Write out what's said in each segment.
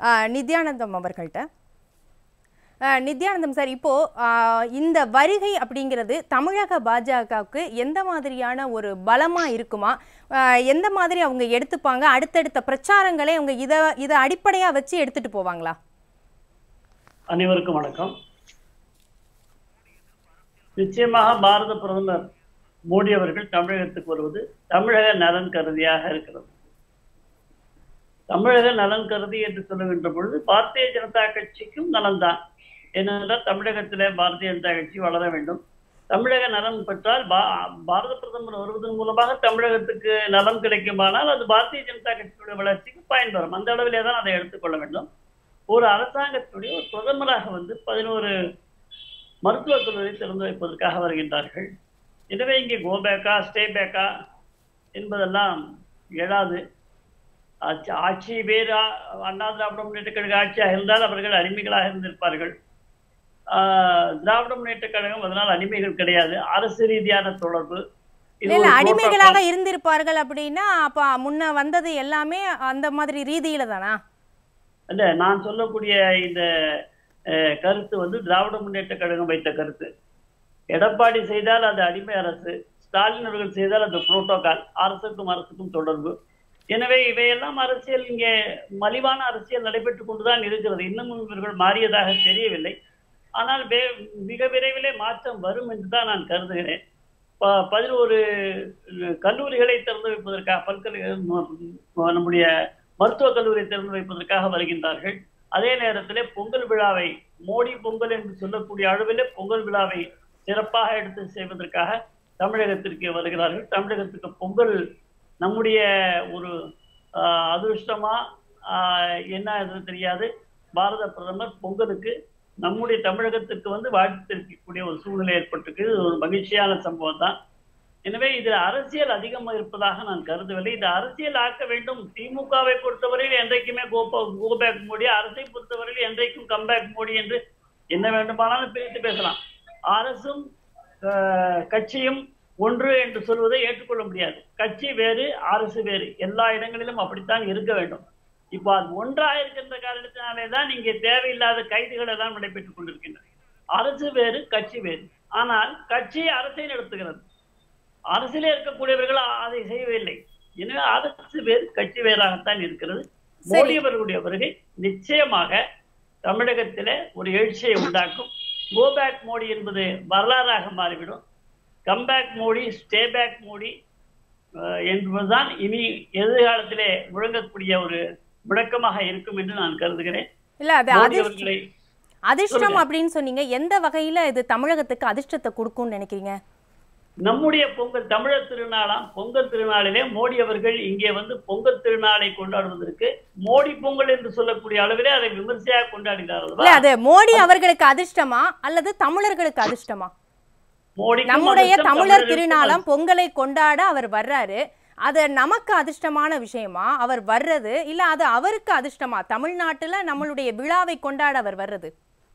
ஆஹ் நித்யானந்தம் அவர்கள்ட்ட ஆஹ் நித்யானந்தம் சார் இப்போ ஆஹ் இந்த வருகை அப்படிங்கிறது தமிழக பாஜகவுக்கு எந்த மாதிரியான ஒரு பலமா இருக்குமா ஆஹ் எந்த மாதிரி அவங்க எடுத்துப்பாங்க அடுத்தடுத்த பிரச்சாரங்களை அவங்க இதை இதை அடிப்படையா வச்சு எடுத்துட்டு போவாங்களா அனைவருக்கும் வணக்கம் நிச்சயமாக பாரத பிரதமர் மோடி அவர்கள் தமிழகத்துக்கு வருவது தமிழக நலன் கருதியாக இருக்கிறது தமிழக நலன் கருதி என்று சொல்லுகின்ற பொழுது பாரதிய ஜனதா கட்சிக்கும் நலன்தான் ஏனென்றால் தமிழகத்திலே பாரதிய ஜனதா கட்சி வளர வேண்டும் தமிழக நலன் பெற்றால் பா பாரத பிரதமர் வருவதன் மூலமாக தமிழகத்துக்கு நலம் கிடைக்குமானால் அது பாரதிய ஜனதா கட்சியுடைய வளர்ச்சிக்கு பயன்பெறும் அந்த அளவிலே தான் அதை எடுத்துக்கொள்ள வேண்டும் ஒரு அரசாங்கத்துடைய ஒரு பிரதமராக வந்து பதினோரு மருத்துவக் கல்லூரி திறந்து வைப்பதற்காக வருகின்றார்கள் எனவே இங்கே கோ பேக்கா ஸ்டே பேக்கா என்பதெல்லாம் எழாது ஆட்சி ஆட்சி பேர் அண்ணா திராவிட முன்னேற்ற கழக ஆட்சியாக இருந்தால் அவர்கள் அடிமைகளாக இருந்திருப்பார்கள் ஆஹ், திராவிட முன்னேற்ற கழகம் அதனால் அடிமைகள் கிடையாது அரசு ரீதியான தொடர்பு இது இல்ல இல்ல ஒரு அடிமைகளாக இருந்திருப்பார்கள் அப்படின்னா அப்ப முன்ன வந்தது எல்லாமே அந்த மாதிரி ரீதியில தானா இல்ல நான் சொல்லக்கூடிய இந்த அஹ், கருத்து வந்து திராவிட முன்னேற்ற கழகம் வைத்த கருத்து எடப்பாடி செய்தால் அது அடிமை அரசு ஸ்டாலின் அவர்கள் செய்தால் அது புரோட்டோகால் அரசுக்கும் அரசுக்கும் தொடர்பு எனவே இவையெல்லாம் அரசியல் இங்கே மலிவான அரசியல் நடைபெற்றுக் கொண்டுதான் இருக்கிறது இன்னமும் இவர்கள் மாறியதாக தெரியவில்லை ஆனால் வே- மிக விரைவிலே மாற்றம் வரும் என்று தான் நான் கருதுகிறேன் ப- பதினோரு கல்லூரிகளை திறந்து வைப்பதற்காக பல்கலை ம- நம்முடைய மருத்துவக் கல்லூரியை திறந்து வைப்பதற்காக வருகின்றார்கள் அதே நேரத்திலே பொங்கல் விழாவை மோடி பொங்கல் என்று சொல்லக்கூடிய அளவிலே பொங்கல் விழாவை சிறப்பாக எடுத்து செய்வதற்காக தமிழகத்திற்கு வருகிறார்கள் தமிழகத்துக்கு பொங்கல் நம்முடைய ஒரு ஆஹ், அதிர்ஷ்டமா ஆஹ், என்ன என்று தெரியாது பாரத பிரதமர் பொங்கலுக்கு நம்முடைய தமிழகத்திற்கு வந்து வாழ்த்து தெரிவிக்கக்கூடிய ஒரு சூழ்நிலை ஏற்பட்டிருக்கு இது ஒரு மகிழ்ச்சியான சம்பவம் தான் எனவே இதில் அரசியல் அதிகமாக இருப்பதாக நான் கருதவில்லை இது அரசியல் ஆக்க வேண்டும் திமுகவை பொறுத்தவரையில் என்றைக்குமே கோபா கோபேக் மோடி அரசை பொறுத்தவரையில் என்றைக்கும் கம்பேக் மோடி என்று என்ன வேண்டுமானாலும் பிரித்து பேசலாம் அரசும் ஆஹ், கட்சியும் ஒன்று என்று சொல்வதை ஏற்றுக்கொள்ள முடியாது கட்சி வேறு அரசு வேறு எல்லா இடங்களிலும் அப்படித்தான் இருக்க வேண்டும் இப்போ அது ஒன்றாக இருக்கின்ற காரணத்தினாலே தான் இங்கே தேவையில்லாத கைதுகள் எல்லாம் நடைபெற்றுக் கொண்டிருக்கின்றன அரசு வேறு கட்சி வேறு ஆனால் கட்சி அரசை நடத்துகிறது அரசிலே இருக்கக்கூடியவர்கள் அ- அதை செய்யவில்லை எனவே அரசு வேறு கட்சி வேறாகத்தான் இருக்கிறது மோடி அவர்களுடைய வருகை நிச்சயமாக தமிழகத்திலே ஒரு எழுச்சியை உண்டாக்கும் கோபேக் மோடி என்பது வரலாறாக மாறிவிடும் comeback Modi stay back Modi அஹ், என்பதுதான் இனி எதிர்காலத்திலே முழங்கக்கூடிய ஒரு முழக்கமாக இருக்கும் என்று நான் கருதுகிறேன் இல்ல அது மோடி அதிர்ஷ்டம் அவர்களை அதிர்ஷ்டம் அப்படின்னு சொன்னீங்க எந்த வகையில இது தமிழகத்துக்கு அதிர்ஷ்டத்தை கொடுக்கும்னு நினைக்கிறீங்க நம்முடைய பொங்கல் தமிழர் திருநாளாம் பொங்கல் திருநாளிலே மோடி அவர்கள் இங்கே வந்து பொங்கல் திருநாளை கொண்டாடுவதற்கு மோடி பொங்கல் என்று சொல்லக்கூடிய அளவிலே அதை விமர்சையாக கொண்டாடினார் அல்லவா? இல்ல அது மோடி அவர்களுக்கு அதிர்ஷ்டமா அல்லது தமிழர்களுக்கு அதிர்ஷ்டமா மோடிக்கும் நம்முடைய அதிர்ஷ்டம், தமிழர் தமிழர்களுக்கும் திருநாளாம் பொங்கலை கொண்டாட அவர் வர்றாரு அது நமக்கு அதிர்ஷ்டமான விஷயமா அவர் வர்றது இல்ல அது அவருக்கு அதிர்ஷ்டமா தமிழ்நாட்டுல நம்மளுடைய விழாவை கொண்டாட அவர் வர்றது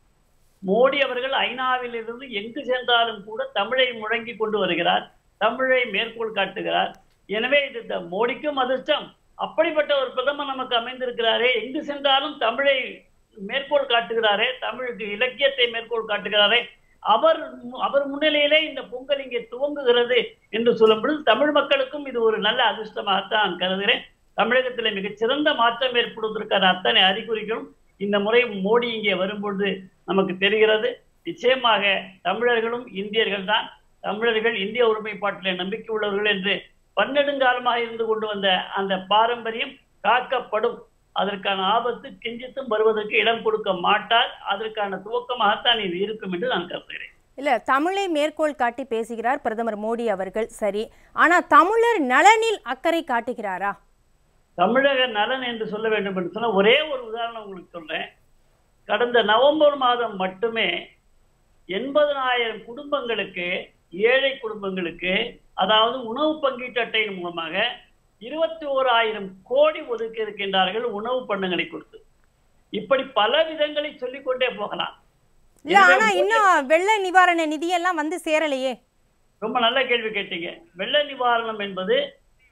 மோடி அவர்கள் ஐநாவில் இருந்து எங்கு சென்றாலும் கூட தமிழை முழங்கி கொண்டு வருகிறார் தமிழை மேற்கோள் காட்டுகிறார் எனவே இது த- மோடிக்கும் அதிர்ஷ்டம் அப்படிப்பட்ட ஒரு பிரதமர் நமக்கு அமைந்திருக்கிறாரே எங்கு சென்றாலும் தமிழை மேற்கோள் காட்டுகிறாரே தமிழுக்கு இலக்கியத்தை மேற்கோள் காட்டுகிறாரே அவர் மு- அவர் முன்னிலையிலே இந்த பொங்கல் இங்கே துவங்குகிறது என்று சொல்லும் பொழுது தமிழ் மக்களுக்கும் இது ஒரு நல்ல அதிர்ஷ்டமாகத்தான் நான் கருதுகிறேன் தமிழகத்திலே மிகச்சிறந்த மாற்றம் ஏற்படுவதற்கான அத்தனை அறிகுறிகளும் இந்த முறை மோடி இங்கே வரும்பொழுது நமக்கு தெரிகிறது நிச்சயமாக தமிழர்களும் இந்தியர்கள் தான் தமிழர்கள் இந்திய ஒருமைப்பாட்டிலே நம்பிக்கை உள்ளவர்கள் என்று பன்னெடுங்காலமாக இருந்து கொண்டு வந்த அந்த பாரம்பரியம் காக்கப்படும் அதற்கான ஆபத்து கிஞ்சித்தும் வருவதற்கு இடம் கொடுக்க மாட்டார் அதற்கான துவக்கமாகத்தான் இது இருக்கும் என்று நான் கருதுகிறேன் இல்ல தமிழை மேற்கோள் காட்டி பேசுகிறார் பிரதமர் மோடி அவர்கள் சரி ஆனா தமிழர் நலனில் அக்கறை காட்டுகிறாரா தமிழக நலன் என்று சொல்ல வேண்டும் என்று சொன்ன ஒரே ஒரு உதாரணம் உங்களுக்கு சொல்றேன் கடந்த நவம்பர் மாதம் மட்டுமே எண்பதனாயிரம் குடும்பங்களுக்கு ஏழை குடும்பங்களுக்கு அதாவது உணவு பங்கீட்டு அட்டையின் மூலமாக இருபத்தி ஓராயிரம் கோடி ஒதுக்கி இருக்கின்றார்கள் உணவு பண்டங்களை கொடுத்து இப்படி பல விதங்களை சொல்லிக்கொண்டே போகலாம் இல்ல எனவே ஆனா இன்னும் வெள்ள நிவாரண நிதியெல்லாம் வந்து சேரலையே ரொம்ப நல்ல கேள்வி கேட்டீங்க வெள்ள நிவாரணம் என்பது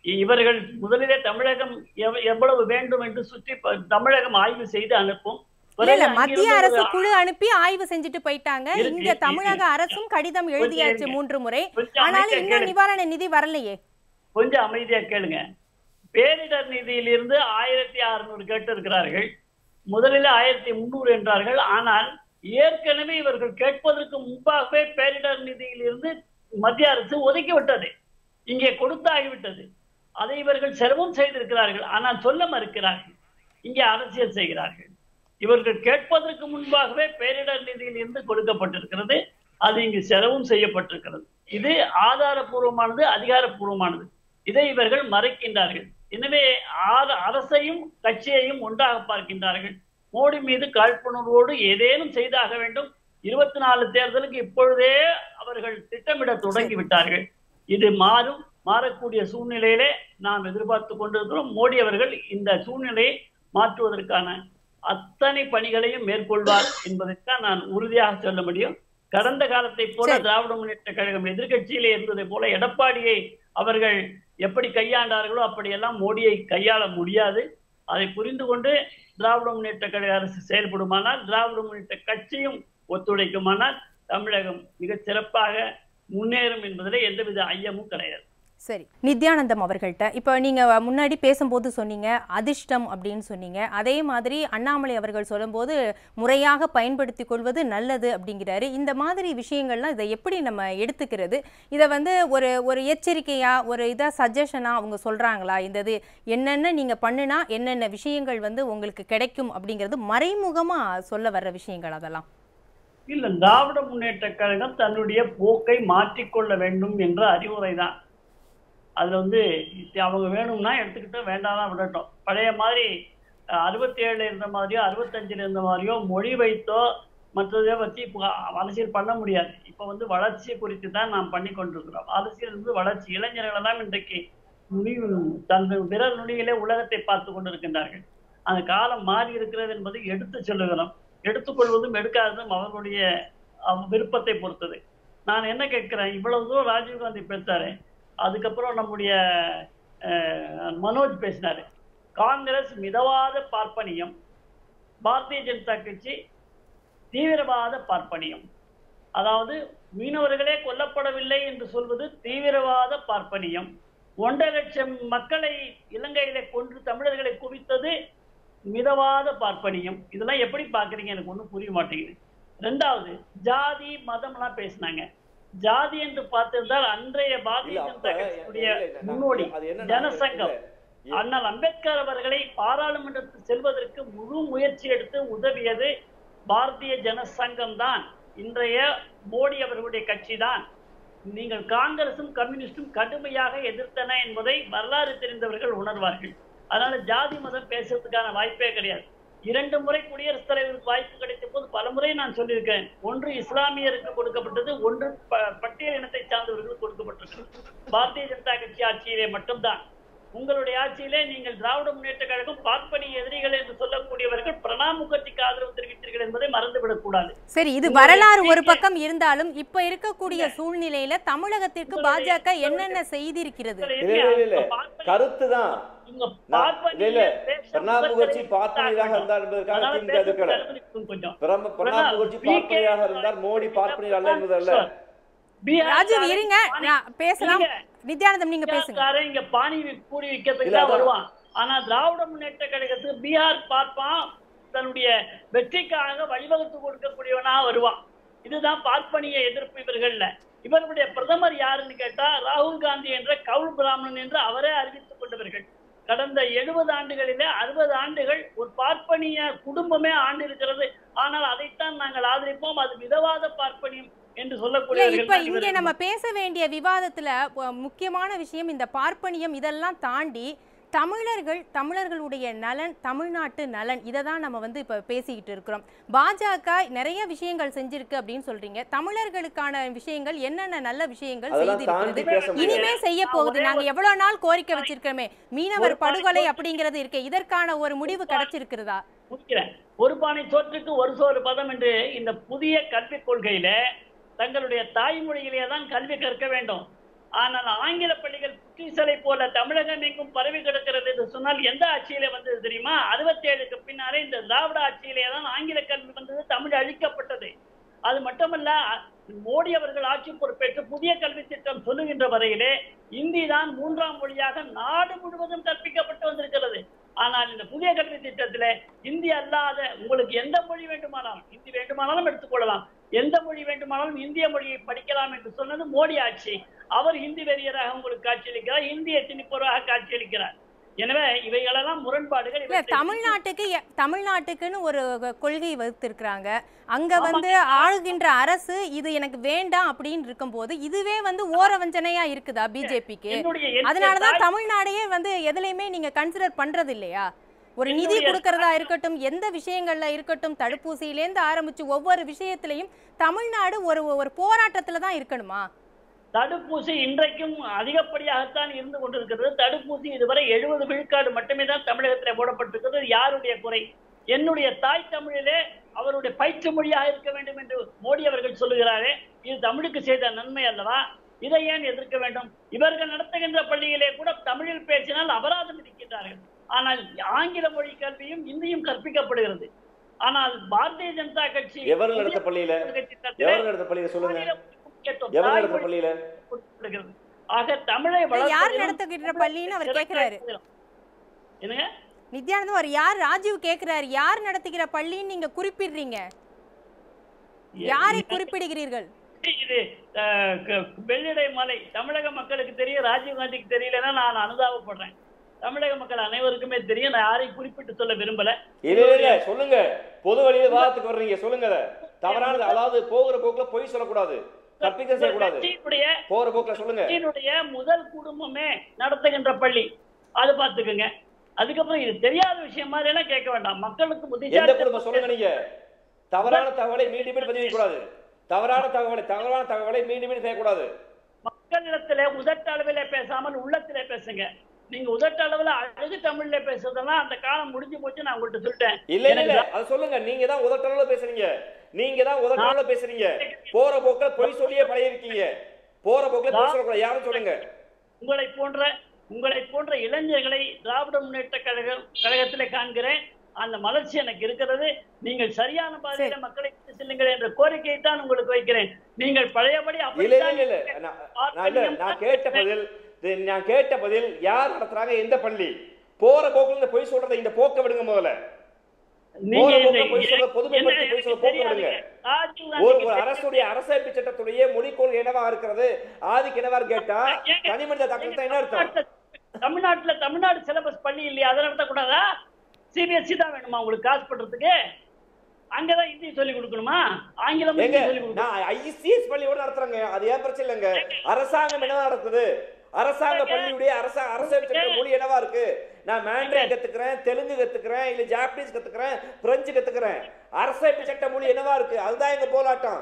இவர்கள் முதலிலே தமிழகம் எவ்- எவ்வளவு வேண்டும் என்று சுற்றி ப- தமிழகம் ஆய்வு செய்து அனுப்பும் இல்ல இல்ல பிறகு மத்திய அங்கிருந்து அரசு ஒரு குழு அனுப்பி ஆய்வு செஞ்சுட்டு போயிட்டாங்க இருக்கு, இங்க இருக்கு. தமிழக அரசும் கடிதம் எழுதியாச்சு இருங்க. மூன்று முறை கொஞ்சம் ஆனாலும் அமைதியா இன்னும் கேளுங்க. நிவாரண நிதி வரலையே கொஞ்சம் அமைதியா கேளுங்க பேரிடர் நிதியிலிருந்து ஆயிரத்தி அறுநூறு கேட்டு இருக்கிறார்கள் முதலில் ஆயிரத்தி முந்நூறு என்றார்கள் ஆனால் ஏற்கனவே இவர்கள் கேட்பதற்கு முன்பாகவே பேரிடர் நிதியிலிருந்து மத்திய அரசு ஒதுக்கிவிட்டது இங்கே கொடுத்தாகிவிட்டது அதை இவர்கள் செலவும் செய்திருக்கிறார்கள் ஆனால் சொல்ல மறுக்கிறார்கள் இங்கே அரசியல் செய்கிறார்கள் இவர்கள் கேட்பதற்கு முன்பாகவே பேரிடர் நிதியில் இருந்து கொடுக்கப்பட்டிருக்கிறது அது இங்கு செலவும் செய்யப்பட்டிருக்கிறது இது ஆதாரபூர்வமானது அதிகாரப்பூர்வமானது இதை இவர்கள் மறைக்கின்றார்கள் எனவே ஆர- அரசையும் கட்சியையும் ஒன்றாக பார்க்கின்றார்கள் மோடி மீது காழ்ப்புணர்வோடு ஏதேனும் செய்தாக வேண்டும் இருபத்தி நாலு தேர்தலுக்கு இப்பொழுதே அவர்கள் திட்டமிட தொடங்கி விட்டார்கள் இது மாறும் மாறக்கூடிய சூழ்நிலையிலே நாம் எதிர்பார்த்து கொண்டிருக்கிறோம் மோடி அவர்கள் இந்த சூழ்நிலையை மாற்றுவதற்கான அத்தனை பணிகளையும் மேற்கொள்வார் என்பதைத்தான் நான் உறுதியாக சொல்ல முடியும் கடந்த காலத்தை போல சரி. திராவிட முன்னேற்ற கழகம் எதிர்க்கட்சியிலே இருந்ததை போல எடப்பாடியை அவர்கள் எப்படி கையாண்டார்களோ அப்படியெல்லாம் மோடியை கையாள முடியாது அதை புரிந்து கொண்டு திராவிட முன்னேற்ற கழக அரசு செயல்படுமானால் திராவிட முன்னேற்ற கட்சியும் ஒத்துழைக்குமானால் தமிழகம் மிகச் சிறப்பாக முன்னேறும் என்பதிலே எந்தவித ஐயமும் கிடையாது சரி நித்யானந்தம் அவர்கள்ட்ட இப்போ நீங்க முன்னாடி பேசும்போது சொன்னீங்க அதிர்ஷ்டம் அப்படின்னு சொன்னீங்க அதே மாதிரி அண்ணாமலை அவர்கள் சொல்லும்போது முறையாக பயன்படுத்தி கொள்வது நல்லது அப்படிங்கிறாரு இந்த மாதிரி விஷயங்கள்லாம் இதை எப்படி நம்ம எடுத்துக்கிறது இதை வந்து ஒரு ஒரு எச்சரிக்கையா ஒரு இதா சஜஷனா அவங்க சொல்றாங்களா இந்த இது என்னென்ன நீங்க பண்ணுனா என்னென்ன விஷயங்கள் வந்து உங்களுக்கு கிடைக்கும் அப்படிங்கிறது மறைமுகமா சொல்ல வர்ற விஷயங்கள் அதெல்லாம் இல்ல திராவிட முன்னேற்ற கழகம் தன்னுடைய போக்கை மாற்றிக்கொள்ள வேண்டும் என்ற அறிவுரை தான் அதுல வந்து இது அவங்க வேணும்னா எடுத்துக்கிட்டு வேண்டாம் விடட்டும் பழைய மாதிரி அறுபத்தி ஏழுல இருந்த மாதிரியோ அறுபத்தஞ்சுல இருந்த மாதிரியோ மொழி வைத்தோ மற்றதை வச்சு இப்போ அரசியல் பண்ண முடியாது இப்போ வந்து வளர்ச்சி குறித்து தான் நாம் பண்ணி கொண்டிருக்கிறோம் அரசியல் வந்து வளர்ச்சி இளைஞர்கள் எல்லாம் இன்றைக்கு நுனி தன் விரல் நுனியிலே உலகத்தை பார்த்து கொண்டிருக்கின்றார்கள் அந்த காலம் மாறி இருக்கிறது என்பதை எடுத்து சொல்லுகிறோம் எடுத்துக்கொள்வதும் எடுக்காததும் அவர்களுடைய அவ- விருப்பத்தை பொறுத்தது நான் என்ன கேட்கிறேன் இவ்வளவு தூரம் ராஜீவ்காந்தி பேசாரு அதுக்கப்புறம் நம்முடைய அஹ், மனோஜ் பேசினாரு காங்கிரஸ் மிதவாத பார்ப்பனியம் பாரதிய ஜனதா கட்சி தீவிரவாத பார்ப்பனியம் அதாவது மீனவர்களே கொல்லப்படவில்லை என்று சொல்வது தீவிரவாத பார்ப்பனியம் ஒன்றரை லட்சம் மக்களை இலங்கையில கொன்று தமிழர்களை குவித்தது மிதவாத பார்ப்பனியம் இதெல்லாம் எப்படி பாக்குறீங்க எனக்கு ஒண்ணும் புரிய மாட்டேங்குது ரெண்டாவது ஜாதி மதம்லாம் பேசினாங்க ஜாதி என்று பார்த்திருந்தால் அன்றைய பாரதிய இல்ல, ஜனதா அப்ப கட்சியுடைய இல்ல, இல்ல, நான் முன்னோடி அது என்னன்னா, ஜனசங்கம் இல்ல, அண்ணல் அம்பேத்கர் அவர்களை பாராளுமன்றத்தில் செல்வதற்கு முழு முயற்சி எடுத்து உதவியது பாரதிய ஜனசங்கம் தான் இன்றைய மோடி அவர்களுடைய கட்சி தான் நீங்கள் காங்கிரசும் கம்யூனிஸ்டும் கடுமையாக எதிர்த்தன என்பதை வரலாறு தெரிந்தவர்கள் உணர்வார்கள் அதனால ஜாதி மதம் பேசுறதுக்கான வாய்ப்பே கிடையாது இரண்டு முறை குடியரசுத் தலைவருக்கு வாய்ப்பு கிடைத்த போது பல முறை நான் சொல்லியிருக்கேன் ஒன்று இஸ்லாமியருக்கு கொடுக்கப்பட்டது ஒன்று ப- பட்டியல் இனத்தை சார்ந்தவர்களுக்கு கொடுக்கப்பட்டிருக்கிறது பாரதிய ஜனதா கட்சி ஆட்சியிலே மட்டும்தான் உங்களுடைய ஆட்சியிலே நீங்கள் திராவிட முன்னேற்ற கழகம் பார்ப்பனிய எதிரிகள் என்று சொல்லக்கூடியவர்கள் பிரணாப் முகர்ஜிக்கு ஆதரவு தெரிவித்தீர்கள் என்பதை மறந்துவிடக் கூடாது சரி இது உங்களுடைய வரலாறு ஒரு speech- பக்கம் இருந்தாலும் இப்ப இருக்கக்கூடிய சூழ்நிலையில தமிழகத்திற்கு உங்களுடைய- பாஜக என்னென்ன செய்திருக்கிறது உங்களை இல்ல, இல்ல, இல்ல. பார்ப்பனிய- கருத்து தான் இவங்க நான்- பார்ப்பனிய இல்ல, பேச பிரணாப் முகத்தை முகர்ஜி வைத்து பார்ப்பனியராக தாக்கணும். இருந்தார் என்பதற்காக அதனால திமுக பேசுறதுக்கு எதிர்க்கல. அனுமதிக்கும் கொஞ்சம் பிரணாப் பிரணாப் முகர்ஜி PK பார்ப்பனியாக இருந்தார் மோடி பார்ப்பனியர் அல்ல என்பதல்ல சார், பீகார் ராஜீவ் காரன் இருங்க பானி- நான் பேசலாம் இருங்க. நித்யானந்தம் நீங்க பேசுங்க பீகார்காரன் இங்க பானி வி- கூடி விற்கிறதுக்கு இல்ல, தான் அதான். வருவான் ஆனா திராவிட முன்னேற்ற கழகத்துக்கு பீகார் பார்ப்பான் தன்னுடைய வெற்றிக்காக வழிவகுத்து கொடுக்கக்கூடியவனா வருவான் இதுதான் பார்ப்பனிய எதிர்ப்பு இவர்கள்ல இவர்களுடைய பிரதமர் யாருன்னு கேட்டா ராகுல் காந்தி என்ற கவுல் பிராமணன் என்று அவரே அறிவித்துக் கொண்டவர்கள் கடந்த எழுபது ஆண்டுகளிலே அறுபது ஆண்டுகள் ஒரு பார்ப்பனிய குடும்பமே ஆண்டு இருக்கிறது ஆனால் அதைத்தான் நாங்கள் ஆதரிப்போம் அது மிதவாத பார்ப்பனியம் என்று இல்ல சொல்லக்கூடியவர்கள் இப்ப தான் இங்க இவர்கள். நம்ம பேச வேண்டிய விவாதத்துல அஹ், முக்கியமான விஷயம் இந்த பார்ப்பனியம் இதெல்லாம் தாண்டி தமிழர்கள் தமிழர்களுடைய நலன் தமிழ்நாட்டு நலன் இதை தான் நம்ம வந்து இப்ப பேசிக்கிட்டு இருக்கிறோம் பாஜக நிறைய விஷயங்கள் செஞ்சிருக்கு அப்படின்னு சொல்றீங்க தமிழர்களுக்கான விஷயங்கள் என்னென்ன நல்ல விஷயங்கள் அதெல்லாம் செய்திருக்கிறது தாண்டி பேச முடியாது. இனிமே செய்ய போகுது ஒரே நாங்க ஒரு- எவ்வளவு நாள் கோரிக்கை வச்சிருக்கோமே மீனவர் ஒரு பாயிண்ட் படுகொலை ஒரு- அப்படிங்கிறது இருக்கு இதற்கான ஒரு முடிவு கிடைச்சிருக்கிறதா முடிக்கிறேன் ஒரு பானை சோற்றுக்கு ஒரு சோறு பதம் என்று இந்த புதிய கல்விக் கொள்கையில தங்களுடைய தாய்மொழியிலே தான் கல்வி கற்க வேண்டும் ஆனால் ஆங்கில பள்ளிகள் புற்றீசலை போல தமிழகம் எங்கும் பரவி கிடக்கிறது என்று சொன்னால் எந்த ஆட்சியிலே வந்தது தெரியுமா அறுபத்தி ஏழுக்கு பின்னாலே இந்த திராவிட ஆட்சியிலே தான் ஆங்கில கல்வி வந்தது தமிழ் அழிக்கப்பட்டது அது மட்டுமல்ல அ- மோடி அவர்கள் ஆட்சி பொறுப்பேற்று புதிய கல்வி திட்டம் சொல்லுகின்ற வரையிலே இந்தி தான் மூன்றாம் மொழியாக நாடு முழுவதும் கற்பிக்கப்பட்டு வந்திருக்கிறது ஆனால் இந்த புதிய கல்வி திட்டத்திலே இந்தி அல்லாத உங்களுக்கு எந்த மொழி வேண்டுமானாலும் இந்தி வேண்டுமானாலும் எடுத்துக்கொள்ளலாம் எந்த மொழி வேண்டுமானாலும் இந்திய மொழியை படிக்கலாம் என்று சொன்னது மோடி ஆட்சி அவர் ஹிந்தி வெறியராக உங்களுக்கு காட்சியளிக்கிறார் இந்திய திணிப்பவராக காட்சியளிக்கிறார் எனவே இவைகளெல்லாம் முரண்பாடுகள் இல்ல இவற்றை தமிழ்நாட்டுக்கு எ- தமிழ்நாட்டுக்குன்னு ஒரு க- கொள்கை வகுத்திருக்கிறாங்க அங்க வந்து ஆளுகின்ற அரசு இது எனக்கு வேண்டாம் அப்படின்னு இருக்கும்போது இதுவே வந்து ஓர வஞ்சனையா இருக்குதா பிஜேபிக்கு என்னுடைய என்னுடைய அதனாலதான் தாய்- தமிழ்நாடையே வந்து எதுலையுமே நீங்க கன்சிடர் பண்றது இல்லையா ஒரு நிதி என்னுடைய கொடுக்கறதா இருக்கட்டும் எந்த விஷயங்கள்ல இருக்கட்டும் தடுப்பூசியிலேருந்து ஆரம்பிச்சு ஒவ்வொரு விஷயத்திலையும் தமிழ்நாடு ஒரு ஒரு போராட்டத்துல தான் இருக்கணுமா தடுப்பூசி இன்றைக்கும் அதிகப்படியாகத்தான் இருந்து கொண்டிருக்கிறது தடுப்பூசி இதுவரை எழுபது விழுக்காடு மட்டுமே தான் தமிழகத்தில் போடப்பட்டிருக்கிறது இது யாருடைய குறை என்னுடைய தாய் தமிழிலே அவருடைய பயிற்று மொழியாக இருக்க வேண்டும் என்று மோடி அவர்கள் சொல்லுகிறாரே இது தமிழுக்கு செய்த நன்மை அல்லவா இதை ஏன் எதிர்க்க வேண்டும் இவர்கள் நடத்துகின்ற பள்ளியிலே கூட தமிழில் பேசினால் அபராதம் விதிக்கின்றார்கள் ஆனால் ஆங்கில மொழி கல்வியும் இந்தியும் கற்பிக்கப்படுகிறது ஆனால் பாரதிய ஜனதா கட்சி எவர் நடத்த பள்ளியில திட்டத்திலே எவர் நடத்த பள்ளியில சொல்லுங்க ஆங்கில மொழிக்கு முக்கியத்துவம், எவர் தாய்மொழி நடத்த பள்ளியில கொடுக்கப்படுகிறது. ஆக தமிழை யார் வளர்ப்பதிலும் நடத்துகின்ற பள்ளின்னு அவர் கேக்குறாரு என்னங்க நித்யானந்தம் அவர் யார் ராஜீவ் கேக்குறாரு யார் நடத்துகிற பள்ளின்னு நீங்க குறிப்பிடுறீங்க யாரை குறிப்பிடுகிறீர்கள் இது அஹ், க- வெள்ளிடை மலை தமிழக மக்களுக்கு தெரியும் ராஜீவ் காந்திக்கு தெரியலன்னா நான் அனுதாபப்படுறேன் தமிழக மக்கள் அனைவருக்குமே தெரியும் நான் யாரையும் குறிப்பிட்டு சொல்ல விரும்பல இல்ல இல்ல, இல்ல சொல்லுங்க பொது வழியில வாதத்துக்கு வர்றீங்க சொல்லுங்க அத தவறானது அதாவது போகிற போக்குல பொய் சொல்லக்கூடாது கற்பிக்க செய்யக்கூடாது கட்சியினுடைய போகிற போக்குல சொல்லுங்க கட்சியினுடைய முதல் குடும்பமே நடத்துகின்ற பள்ளி அது பார்த்துக்குங்க அதுக்கப்புறம் இது தெரியாத விஷயம் மாதிரி எல்லாம் கேட்க வேண்டாம் மக்களுக்கு எந்த புத்திசாலி குடும்பம் சொல்லுங்க நீங்க தவறான தகவலை மீண்டும் மீண்டும் பதிவு கூடாது தவறான தகவலை தவறான தகவலை மீண்டும் மீண்டும் செய்யக்கூடாது மக்களிடத்திலே உதட்ட அளவிலே பேசாமல் உள்ளத்திலே பேசுங்க நீங்க உதட்ட அளவுல அழகு தமிழ்ல பேசுறதெல்லாம் அந்த காலம் முடிஞ்சு போச்சு நான் உங்கள்கிட்ட சொல்லிட்டேன் இல்ல இல்ல இல்ல எனக்கு அது சொல்லுங்க நீங்க தான் உதட்டளவுல பேசுறீங்க நீங்க தான் உதட்டளவுல பேசுறீங்க போற போக்குல பொய் சொல்லியே பழகிருக்கீங்க போற போக்குல பொய் சொல்லக்கூடாது யாரும் சொல்லுங்க உங்களை போன்ற உங்களை போன்ற இளைஞர்களை திராவிட முன்னேற்ற கழகம் கழகத்திலே காண்கிறேன் அந்த மலர்ச்சி எனக்கு இருக்கிறது நீங்கள் சரியான பாதையில மக்களை கொண்டு செல்லுங்கள் என்ற கோரிக்கையை தான் உங்களுக்கு வைக்கிறேன் நீங்கள் பழையபடி இல்ல இல்ல அப்படித்தான் இல்ல இல்ல நான் நான் இல்ல நான் கேட்ட பதில் இது நான் கேட்ட பதில் யார் நடத்துறாங்க எந்த பள்ளி போற போக்குல இந்த பொய் சொல்றதை இந்த போக்க விடுங்க முதல்ல நீங்க போற இந்த- போக்குல பொய் சொல்ல பொதுமைப்படுத்தி என்ன பொய் சொல்ல எனக்கு போக்க விடுங்க தெரியாதுங்க. ராஜீவ் ஒரு காந்திக்கு ஒரு அரசுடைய அரசமைப்பு சட்டத்துடைய மொழிக் கொள்கை என்னவா இருக்கிறது ஆதிக்கு என்னவா கேட்டா ஏங்க, தனி மனித தாக்கல் தான் என்ன அர்த்தம் தமிழ்நாட்டுல- தமிழ்நாட்டுல தமிழ்நாடு சிலபஸ் பள்ளி இல்லையா அதை நடத்தக்கூடாதா சிபிஎஸ்சி தான் வேணுமா உங்களுக்கு காசு பண்றதுக்கு அங்கதான் ஹிந்தி சொல்லி கொடுக்கணுமா ஆங்கிலம் எங்க ஹிந்தி சொல்லி கொடுக்கணும் நான் ஐசிஎஸ் பள்ளியோட நடத்துறேங்க அது ஏன் பிரச்சனை இல்லைங்க அரசாங்கம் என்னவா நடக்குது அரசாங்க பள்ளியுடைய அரசா அரசமைப்பு சட்ட மொழி என்னவா இருக்கு நான் மேண்ட்ரின் கத்துக்கிறேன் தெலுங்கு கத்துக்கிறேன் இல்ல ஜாப்பனீஸ் கத்துக்கிறேன் பிரெஞ்சு கத்துக்கிறேன் அரசமைப்பு சட்ட மொழி என்னவா இருக்கு அதுதான் எங்க போராட்டம்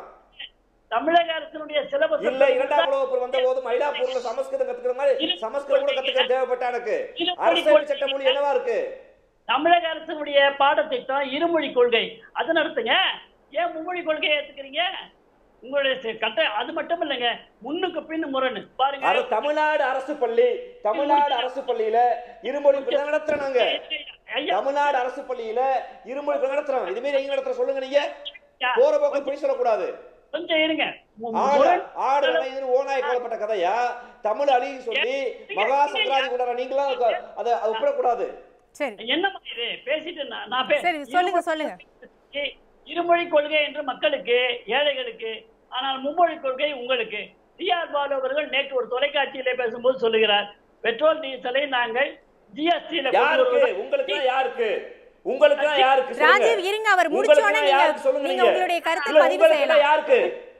தமிழக அரசினுடைய சிலபஸ் இல்ல இரண்டாம் உலக போர் வந்த போது மயிலாப்பூர்ல சமஸ்கிருதம் கத்துக்கிற மாதிரி சமஸ்கிருதம் கூட கத்துக்க தேவைப்பட்ட எனக்கு அரசமைப்பு சட்ட மொழி என்னவா இருக்கு தமிழக அரசினுடைய பாடத்திட்டம் இருமொழி கொள்கை அது நடத்துங்க ஏன் மும்மொழி கொள்கையை ஏத்துக்கிறீங்க உங்களுடைய சி- கட்ட அது மட்டும் இல்லைங்க முன்னுக்கு பின்னு முரணு பாருங்க அது தமிழ்நாடு அரசு பள்ளி தமிழ்நாடு அரசு பள்ளியில இருமொழி பள்ளி நடத்துறோம் நாங்க ஐயா, தமிழ்நாடு அரசு பள்ளியில இருமொழி பள்ளி நடத்துறோம் இது மாதிரி எங்க நடத்துற சொல்லுங்க நீங்க போற போக்கு பொய் சொல்லக்கூடாது கொஞ்சம் இருங்க மு- ஆடு முரண் ஆடு அணையுதுன்னு ஓனாய் கொல்லப்பட்ட கதையா தமிழ் அழகி சொல்லி மகா சங்கராதி கொண்டாட நீங்களும் அதுக்கு- அதை அதை ஒப்பிடக்கூடாது சரி என்னம்மா இது பேசிட்டு நான் நான் பே- சரி, சொல்லுங்க, சொல்லுங்க. இருமொழி- இருமொழி கொள்கை என்று மக்களுக்கு ஏழைகளுக்கு ஆனால் மும்மொழி கொள்கை உங்களுக்கு டி ஆர் பாலு அவர்கள் நேற்று ஒரு தொலைக்காட்சியிலே பேசும்போது சொல்லுகிறார் பெட்ரோல் டீசலை நாங்கள் ஜிஎஸ்டியில யாருக்கு உங்களுக்கு யாருக்கு உங்களுக்கு யாருக்கு சொல்லுங்க. ராஜீவ் இருங்க அவர் முடிச்ச உங்களுக்கு உடனே யாருக்கு நீங்க சொல்லுங்க நீங்க உங்களுடைய கருத்தை இல்ல, பதிவு உங்களுக்கு செய்யலாம் யாருக்கு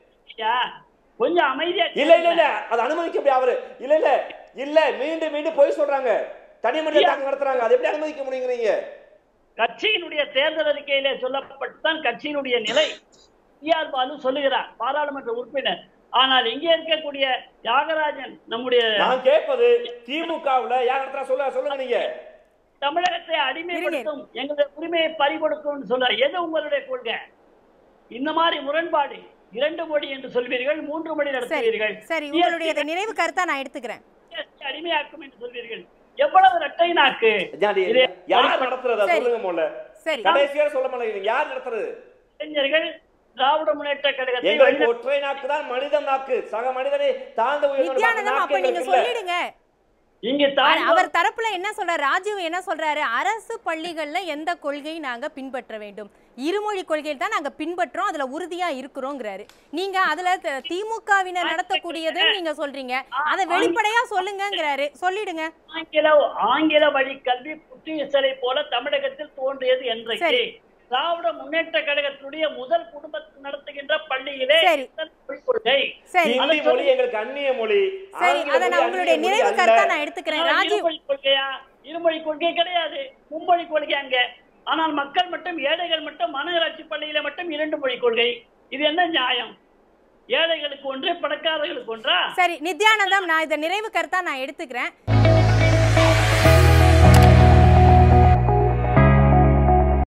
கொஞ்சம் அமைதியா இல்ல இல்ல இல்ல அது அனுமதிக்க முடியாது அவரு இல்ல இல்ல இல்ல மீண்டும் மீண்டும் பொய் சொல்றாங்க தனி மனித தாக்கம் நடத்துறாங்க அது எப்படி அனுமதிக்க முடியுங்கிறீங்க கட்சியினுடைய தேர்தல் அறிக்கையிலே சொல்லப்பட்டுதான் கட்சியினுடைய நிலை டி ஆர் பாலு சொல்லுகிறார் பாராளுமன்ற உறுப்பினர் ஆனால் இங்கே இருக்கக்கூடிய தியாகராஜன் நம்முடைய நான் கேட்பது திமுகவுல யார் நடத்துறா சொல்ல சொல்லுங்க நீங்க தமிழகத்தை அடிமைப்படுத்தும் எங்களுடைய உரிமையை பறிகொடுக்கும் சொல்ற எது உங்களுடைய கொள்கை இந்த மாதிரி முரண்பாடு இரண்டு மொழி என்று சொல்வீர்கள் மூன்று மொழி சரி நடத்துவீர்கள் சரி உங்களுடைய இந்த நினைவு கருத்தா நான் எடுத்துக்கிறேன் GST அடிமையாக்கும் என்று சொல்வீர்கள் எவ்வளவு இரட்டை நாக்கு ஜாதி, இது யார் நடத்துறதா சரி. சொல்லுங்க முதல்ல சரி கடைசியா சொல்ல மாட்டேங்கிறீங்க யார் நடத்துறது இளைஞர்கள் திராவிட முன்னேற்ற கழகத்தை எங்களுக்கு ஒற்றை நாக்கு தான் மனித நாக்கு சக மனிதனை தாழ்ந்த உயர்ந்த நித்யானந்தம் நாக்கு அப்ப நீங்க எங்களுக்கு இல்ல. சொல்லிடுங்க இங்கு ஆனா, தான் அவர் தரப்புல என்ன சொல்றாரு ராஜீவ் என்ன சொல்றாரு அரசு பள்ளிகள்ல எந்த கொள்கையை நாங்க பின்பற்ற வேண்டும் இருமொழி கொள்கையில் தான் நாங்க பின்பற்றோம் அதுல உறுதியா இருக்கிறோங்கிறாரு நீங்க அதுல த- திமுகவினர் நடத்தக்கூடியது நீங்க சொல்றீங்க அதை வெளிப்படையா சொல்லுங்கங்கிறாரு சொல்லிடுங்க ஆங்கில ஆங்கில வழி கல்வி புற்றுச்சலை போல தமிழகத்தில் தோன்றியது என்றைக்கு சரி. திராவிட முன்னேற்ற கழகத்தினுடைய முதல் குடும்பத்தில் நடத்துகின்ற பள்ளியிலே சரி. முதல் மொழிக் கொள்கை சரி ஹிந்தி மொழி எங்களுக்கு அந்நிய மொழி சரி ஆங்கில அதை மொழி நான் உங்களுடைய அந்நிய மொழி நிறைவு அல்ல. கருத்தா நான் எடுத்துக்கிறேன் ஆனால் ராஜீவ் இருமொழி கொள்கையா இருமொழி கொள்கை கிடையாது மும்மொழி கொள்கை அங்க ஆனால் மக்கள் மட்டும் ஏழைகள் மட்டும் மாநகராட்சி பள்ளியில மட்டும் இரண்டு மொழி கொள்கை இது என்ன நியாயம் ஏழைகளுக்கு ஒன்று பணக்காரர்களுக்கு ஒன்றா சரி நித்யானந்தம் நான் இதை நிறைவு கருத்தா நான் எடுத்துக்கிறேன்